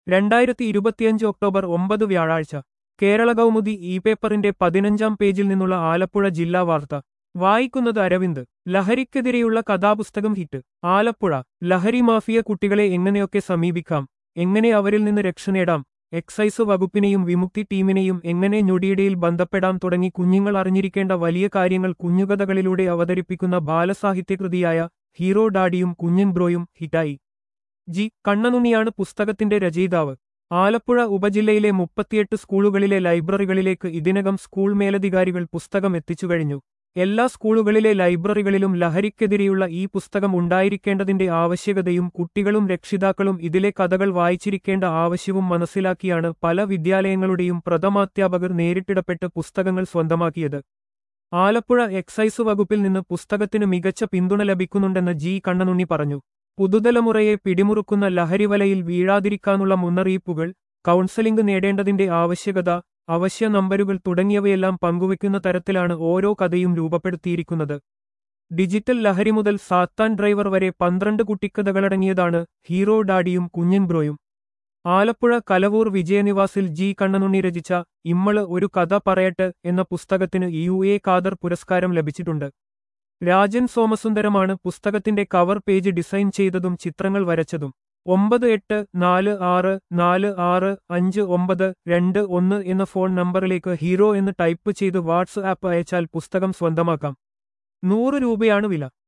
രണ്ടായിരത്തി ഇരുപത്തിയഞ്ച് ഒക്ടോബർ ഒമ്പത് വ്യാഴാഴ്ച കേരള കൗമുദി ഇ പേപ്പറിന്റെ പതിനഞ്ചാം പേജിൽ നിന്നുള്ള ആലപ്പുഴ ജില്ലാ വാർത്ത വായിക്കുന്നത് അരവിന്ദ് ലഹരിക്കെതിരെയുള്ള കഥാപുസ്തകം ഹിറ്റ് ആലപ്പുഴ ലഹരി മാഫിയ കുട്ടികളെ എങ്ങനെയൊക്കെ സമീപിക്കാം എങ്ങനെ അവരിൽ നിന്ന് രക്ഷ നേടാം എക്സൈസ് വകുപ്പിനെയും വിമുക്തി ടീമിനെയും എങ്ങനെ ഞൊടിയിടയിൽ ബന്ധപ്പെടാം തുടങ്ങി കുഞ്ഞുങ്ങൾ അറിഞ്ഞിരിക്കേണ്ട വലിയ കാര്യങ്ങൾ കുഞ്ഞുകഥകളിലൂടെ അവതരിപ്പിക്കുന്ന ബാലസാഹിത്യകൃതിയായ ഹീറോ ഡാഡിയും കുഞ്ഞൻ ബ്രോയും ഹിറ്റായി ജി കണ്ണനുണ്ണിയാണ് പുസ്തകത്തിന്റെ രചയിതാവ് ആലപ്പുഴ ഉപജില്ലയിലെ മുപ്പത്തിയെട്ട് സ്കൂളുകളിലെ ലൈബ്രറികളിലേക്ക് ഇതിനകം സ്കൂൾ മേലധികാരികൾ പുസ്തകം എത്തിച്ചുകഴിഞ്ഞു എല്ലാ സ്കൂളുകളിലെ ലൈബ്രറികളിലും ലഹരിക്കെതിരെയുള്ള ഈ പുസ്തകം ഉണ്ടായിരിക്കേണ്ടതിന്റെ ആവശ്യകതയും കുട്ടികളും രക്ഷിതാക്കളും ഇതിലെ കഥകൾ വായിച്ചിരിക്കേണ്ട ആവശ്യവും മനസ്സിലാക്കിയാണ് പല വിദ്യാലയങ്ങളുടെയും പ്രഥമാധ്യാപകർ നേരിട്ടിടപെട്ട് പുസ്തകങ്ങൾ സ്വന്തമാക്കിയത് ആലപ്പുഴ എക്സൈസ് വകുപ്പിൽ നിന്ന് പുസ്തകത്തിന് മികച്ച പിന്തുണ ലഭിക്കുന്നുണ്ടെന്ന് ജി കണ്ണനുണ്ണി പറഞ്ഞു പുതുതലമുറയെ പിടിമുറുക്കുന്ന ലഹരിവലയിൽ വീഴാതിരിക്കാനുള്ള മുന്നറിയിപ്പുകൾ കൗൺസലിംഗ് നേടേണ്ടതിന്റെ ആവശ്യകത അവശ്യ നമ്പരുകൾ തുടങ്ങിയവയെല്ലാം പങ്കുവയ്ക്കുന്ന തരത്തിലാണ് ഓരോ കഥയും രൂപപ്പെടുത്തിയിരിക്കുന്നത് ഡിജിറ്റൽ ലഹരി മുതൽ സാത്താൻ ഡ്രൈവർ വരെ പന്ത്രണ്ട് കുട്ടിക്കഥകളടങ്ങിയതാണ് ഹീറോ ഡാഡിയും കുഞ്ഞൻ ബ്രോയും ആലപ്പുഴ കലവൂർ വിജയനിവാസിൽ ജി കണ്ണനുണ്ണി രചിച്ച ഇമ്മള് ഒരു കഥ പറയട്ട് എന്ന പുസ്തകത്തിന് യു എ ഖാദർ പുരസ്കാരം ലഭിച്ചിട്ടുണ്ട് രാജൻ സോമസുന്ദരമാണ് പുസ്തകത്തിന്റെ കവർ പേജ് ഡിസൈൻ ചെയ്തതും ചിത്രങ്ങൾ വരച്ചതും ഒമ്പത് എട്ട് നാല് ആറ് നാല് ആറ് അഞ്ച് ഒമ്പത് രണ്ട് ഒന്ന് എന്ന ഫോൺ നമ്പറിലേക്ക് ഹീറോ എന്ന് ടൈപ്പ് ചെയ്ത് വാട്സ് ആപ്പ് അയച്ചാൽ പുസ്തകം സ്വന്തമാക്കാം നൂറ് രൂപയാണ് വില